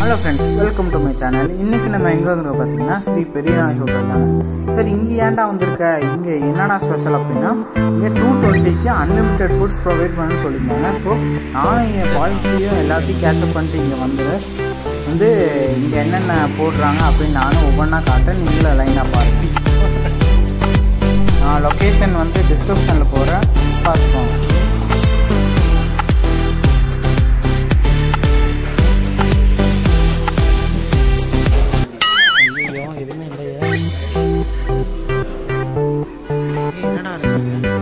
hello friends welcome to my channel இன்னைக்கு நம்ம எங்கே வந்துருக்கோம் பார்த்தீங்கன்னா ஸ்ரீ பெரியநாய் ஹோட்டல் தாங்க சரி இங்கே ஏன்டா வந்திருக்க இங்கே என்னடா ஸ்பெஷல் அப்படின்னா இங்கே டூ டுவெண்ட்டிக்கு அன்லிமிட்டெட் ஃபுட்ஸ் ப்ரொவைட் பண்ணணும்னு சொல்லியிருந்தாங்க ஸோ நானும் என் பாய்ஸையும் எல்லாத்தையும் கேட்சப் பண்ணிட்டு இங்கே வந்துடுறேன் வந்து இங்கே என்னென்ன போடுறாங்க அப்படின்னு நானும் ஒவ்வொன்றா காட்டுறேன் நீங்களும் லைனாக பாருங்கள் நான் லொக்கேஷன் வந்து டிஸ்கிரிப்ஷனில் போகிறேன் பார்த்துக்கோங்க ஐயோ எதுவுமே இல்லையே ஏய், என்னடா இருக்கு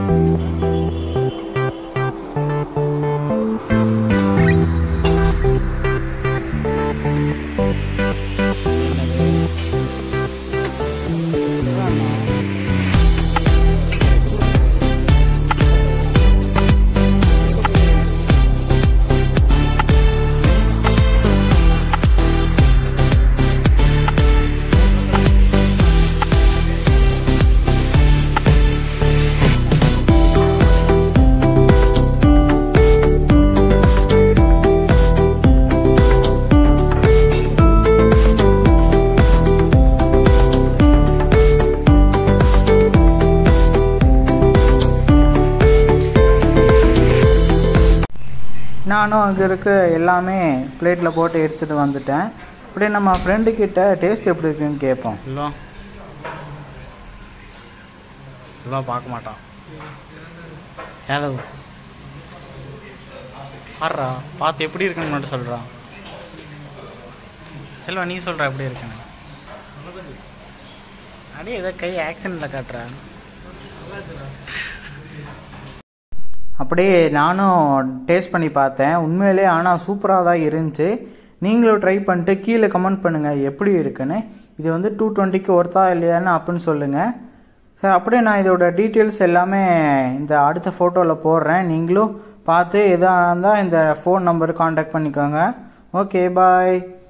நானும் அங்கே இருக்க எல்லாமே பிளேட்டில் போட்டு எடுத்துகிட்டு வந்துட்டேன் அப்படியே நம்ம ஃப்ரெண்டு கிட்ட டேஸ்ட் எப்படி இருக்குன்னு கேட்போம் செல்வம் செல்வா பார்க்க மாட்டான் ஹலோ ஆடுறா பார்த்து எப்படி இருக்குன்னு மட்டும் சொல்கிறான் செல்வா நீ சொல்கிற எப்படி இருக்குன்னு அப்படியே ஏதோ கை ஆக்சிடெண்ட்டில் காட்டுற அப்படியே நானும் டேஸ்ட் பண்ணி பார்த்தேன் உண்மையிலே ஆனால் சூப்பராக தான் இருந்துச்சு நீங்களும் ட்ரை பண்ணிட்டு கீழே கமெண்ட் பண்ணுங்கள் எப்படி இருக்குன்னு இது வந்து டூ டுவெண்ட்டிக்கு ஒர்த்தா இல்லையான்னு அப்படின்னு சொல்லுங்கள் சார் அப்படியே நான் இதோட டீட்டெயில்ஸ் எல்லாமே இந்த அடுத்த ஃபோட்டோவில் போடுறேன் நீங்களும் பார்த்து எதாக இருந்தால் இந்த ஃபோன் நம்பருக்கு காண்டாக்ட் பண்ணிக்கோங்க ஓகே பாய்